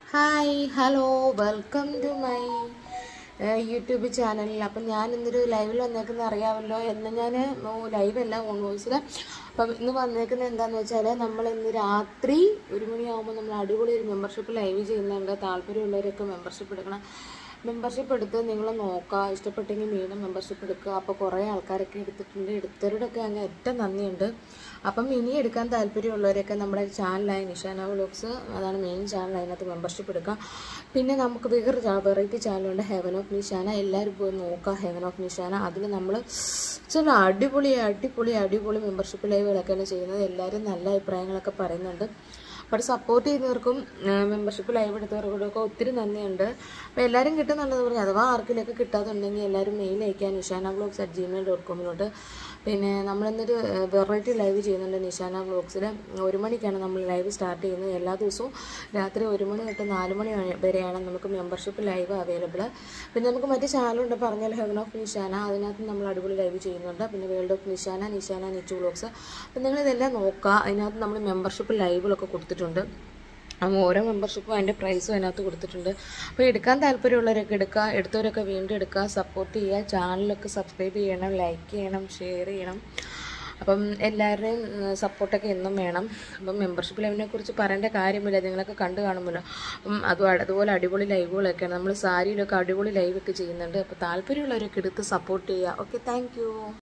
hi hello welcome to my YouTube ചാനലിൽ അപ്പം ഞാൻ ഇന്നൊരു ലൈവിൽ വന്നേക്കുന്നത് അറിയാമല്ലോ എന്ന് ഞാൻ ലൈവല്ല ഓൺ വോയിസിൽ അപ്പം ഇന്ന് വന്നേക്കുന്നത് എന്താണെന്ന് വെച്ചാൽ നമ്മൾ ഇന്ന് രാത്രി ഒരു മണിയാകുമ്പോൾ നമ്മൾ അടിപൊളി ഒരു മെമ്പർഷിപ്പ് ലൈവ് ചെയ്യുന്നുണ്ട് താല്പര്യമുള്ളവരൊക്കെ മെമ്പർഷിപ്പ് എടുക്കണം മെമ്പർഷിപ്പ് എടുത്ത് നിങ്ങൾ നോക്കുക ഇഷ്ടപ്പെട്ടെങ്കിൽ വീണ്ടും മെമ്പർഷിപ്പ് എടുക്കുക അപ്പോൾ കുറേ ആൾക്കാരൊക്കെ എടുത്തിട്ടുണ്ട് എടുത്തവരോടൊക്കെ അങ്ങ് ഏറ്റവും നന്ദിയുണ്ട് അപ്പം ഇനി എടുക്കാൻ താല്പര്യമുള്ളവരൊക്കെ നമ്മുടെ ചാനലായ നിഷാന വ്ലോഗ്സ് അതാണ് മെയിൻ ചാനൽ അതിനകത്ത് മെമ്പർഷിപ്പ് എടുക്കുക പിന്നെ നമുക്ക് വേറൊരു വെറൈറ്റി ചാനലുണ്ട് ഹെവൻ ഓഫ് നിഷാന എല്ലാവരും പോയി നോക്കുക ഹെവൻ ഓഫ് നിഷാന അതിൽ നമ്മൾ ചില അടിപൊളി അടിപൊളി അടിപൊളി മെമ്പർഷിപ്പ് ലൈവുകളൊക്കെയാണ് ചെയ്യുന്നത് എല്ലാവരും നല്ല അഭിപ്രായങ്ങളൊക്കെ പറയുന്നുണ്ട് അപ്പോൾ സപ്പോർട്ട് ചെയ്യുന്നവർക്കും മെമ്പർഷിപ്പ് ലൈവ് എടുത്തവർക്കൊക്കെ ഒത്തിരി നന്ദിയുണ്ട് അപ്പോൾ എല്ലാവരും കിട്ടുന്നുണ്ടെന്ന് പറഞ്ഞു അഥവാ ആർക്കിലൊക്കെ കിട്ടാതുണ്ടെങ്കിൽ എല്ലാവരും മെയിൽ അയക്കാൻ Nishana blogs at Gmail dot കോമിലോട്ട് പിന്നെ നമ്മളിന്നൊരു വെറൈറ്റി ലൈവ് ചെയ്യുന്നുണ്ട് നിഷാന ബ്ലോഗ്സിൽ ഒരു മണിക്കാണ് നമ്മൾ ലൈവ് സ്റ്റാർട്ട് ചെയ്യുന്നത് എല്ലാ ദിവസവും രാത്രി ഒരു മണി തൊട്ട് നാല് മണി വരെയാണ് നമുക്ക് മെമ്പർഷിപ്പ് ലൈവ് അവൈലബിൾ പിന്നെ നമുക്ക് മറ്റ് ചാനലുണ്ട് പറഞ്ഞാൽ ഹെവൻ ഓഫ് നിഷാന അതിനകത്ത് നമ്മൾ അടിപൊളി ലൈവ് ചെയ്യുന്നുണ്ട് പിന്നെ world of Nishana Nishana Nichu blogs അപ്പം നിങ്ങളിതെല്ലാം നോക്കുക അതിനകത്ത് നമ്മൾ മെമ്പർഷിപ്പ് ലൈവുകളൊക്കെ കൊടുത്തിട്ടുണ്ട് അപ്പം ഓരോ മെമ്പർഷിപ്പും അതിൻ്റെ പ്രൈസും അതിനകത്ത് കൊടുത്തിട്ടുണ്ട് അപ്പോൾ എടുക്കാൻ താല്പര്യമുള്ളവരൊക്കെ എടുക്കുക എടുത്തവരൊക്കെ വീണ്ടും എടുക്കുക സപ്പോർട്ട് ചെയ്യുക ചാനലൊക്കെ സബ്സ്ക്രൈബ് ചെയ്യണം ലൈക്ക് ചെയ്യണം ഷെയർ ചെയ്യണം അപ്പം എല്ലാവരുടെയും സപ്പോർട്ടൊക്കെ എന്നും വേണം അപ്പം മെമ്പർഷിപ്പ് ലൈവിനെ കുറിച്ച് പറയേണ്ട കാര്യമില്ല നിങ്ങളൊക്കെ കണ്ടു കാണുമല്ലോ അപ്പം അതും അതുപോലെ അടിപൊളി ലൈവുകളൊക്കെയാണ് നമ്മൾ സാരിയിലൊക്കെ അടിപൊളി ലൈവൊക്കെ ചെയ്യുന്നുണ്ട് അപ്പോൾ താല്പര്യമുള്ളവരൊക്കെ എടുത്ത് സപ്പോർട്ട് ചെയ്യുക ഓക്കെ താങ്ക്